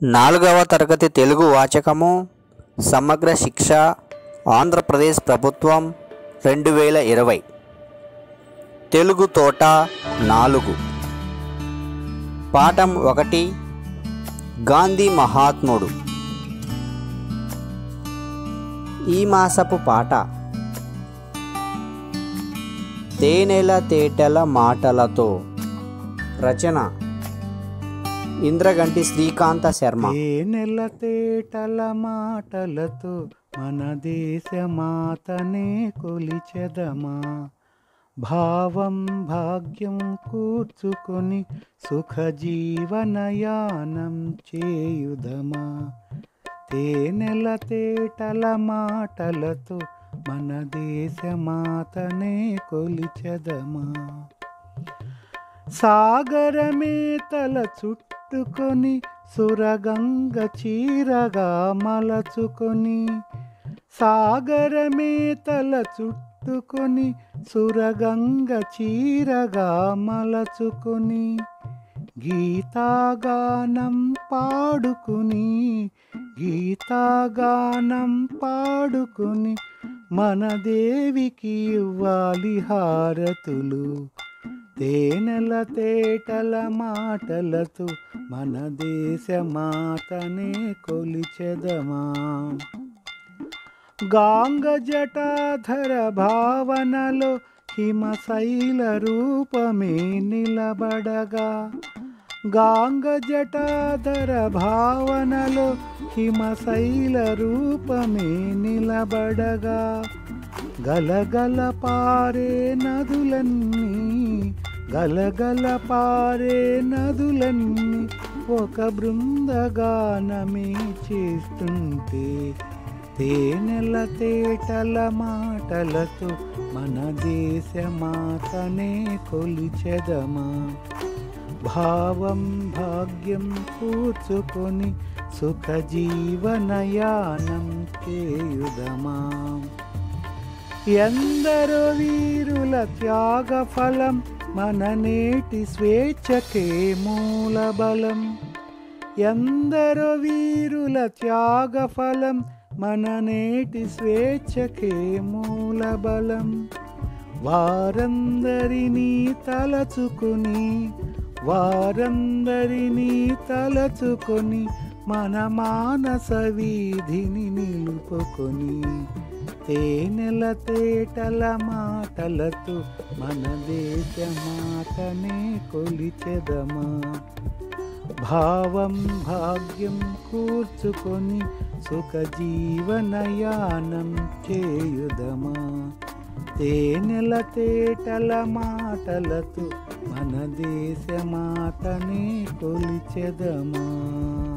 నాలుగవ తరగతి తెలుగు వాచకము సమగ్ర శిక్ష ఆంధ్రప్రదేశ్ ప్రభుత్వం రెండు వేల ఇరవై తెలుగు తోట నాలుగు పాఠం ఒకటి గాంధీ మహాత్ముడు ఈ మాసపు పాట తేనెల తేటల మాటలతో రచన ఇంద్రగంటి శ్రీకాంత శర్మ తేనెల తేటల మాటలతో మన దేశమాతనే కొలిచెదమా భావం భాగ్యం కూర్చుకొని సుఖ జీవనయానం చేయుదమా తేనెల తేటల మాటలతో మన దేశమాతనే కొలిచెదమా సాగరమే తల చుట్టుకొని సురగంగ చీరగా మలచుకొని సాగరమే తల చుట్టుకొని సురగంగ చీరగా మలచుకొని గీతాగానం పాడుకుని గీతాగానం పాడుకుని మన దేవికి ఇవ్వాలి హారతులు తేనెల తేటల మాటలతో మన దేశమాతనే కొలిచెదమా గాంగ జటాధర భావనలో హిమశైల రూపమే నిలబడగా గాంగ జటాధర భావనలో హిమశైల రూపమే నిలబడగా గలగల పారే నదులన్నీ గలగల పారే నదులన్నీ ఒక బృందగానమే చేస్తుంటే తేనెల తేటల మాటలతో మన దేశమాతనే కొలిచెదమా భావం భాగ్యం కూర్చుకొని సుఖ జీవనయానం చేయుదమా ఎందరో వీరుల త్యాగ ఫలం మన నేటి స్వేచ్ఛకే మూల బలం ఎందరో వీరుల త్యాగ ఫలం మన నేటి స్వేచ్ఛకే మూల బలం వారందరినీ తలచుకుని వారందరినీ తలచుకొని మన మానస వీధిని నిలుపుకొని తేనెల తేటల మాటలతో మన దేశమాతనే కొలిచెదమా భావం భాగ్యం కూర్చుకొని సుఖ జీవనయానం చేయుదమా తేనెల తేటల మాటలతో మన దేశమాతనే కొలిచెదమా